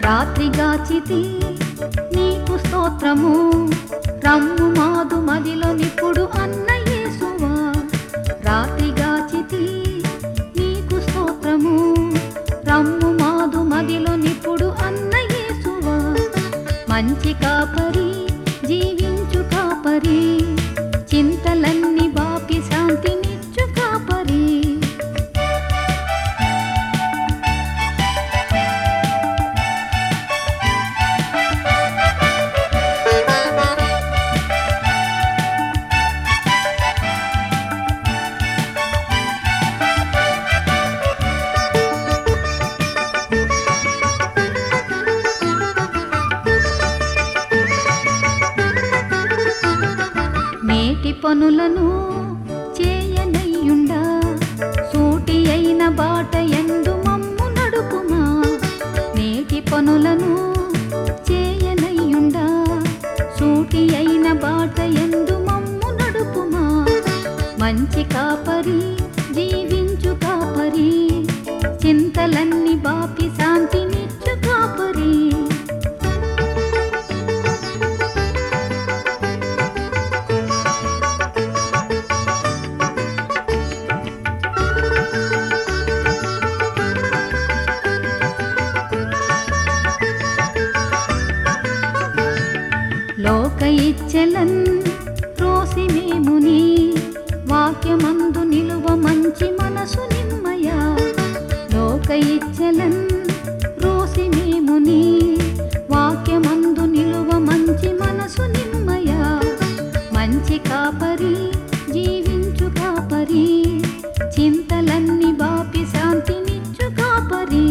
రాత్రిగాచితి నీకు స్తోత్రము రమ్ము మాదు మదిలో నిప్పుడు అన్న యేసువా రాత్రిగాచితి నీకు స్తోత్రము రమ్ము మాదు మదిలో నిప్పుడు అన్న యేసువా మంచి కాపరి జీవించు కాపరి చింతలన్నీ బాపి శాంతినిచ్చు కాపరి నేటి పనులను చేయనయ్యుండా సూటి అయిన బాట ఎందు మమ్ము నడుపుమా నేటి పనులను చేయనయ్యుండా సూటి అయిన బాట ఎందు మమ్ము నడుపుమా మంచి కాపరి జీవించు కాపరి చింతలన్నీ బాపి శాంతినిచ్చు కాపరి లోక ఇచ్చెలన్ రోసి మేముని వాక్యమందు నిలువ మంచి మనసు నిమ్మయ లోక ఇచ్చెలన్ రోసి మేముని వాక్యమందు నిలువ మంచి మనసు నిమ్మయ మంచి కాపరి జీవించు కాపరి చింతలన్నీ బాపి శాంతినిచ్చు కాపరి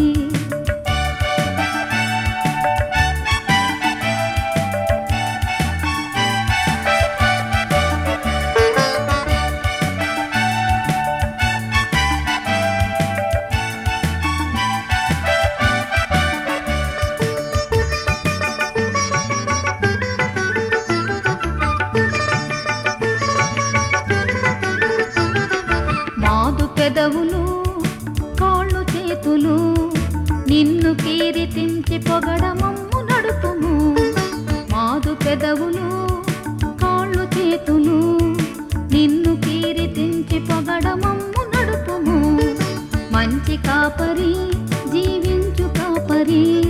మాదు పెదవులు కాళ్ళు చేతులు నిన్ను కీరితించి పొగడమమ్ము నడుపుము మాదు పెదవులు కాళ్ళు చేతులు నిన్ను కీరితించి పొగడమమ్ము నడుపుము మంచి కాపరి జీవించు కాపరి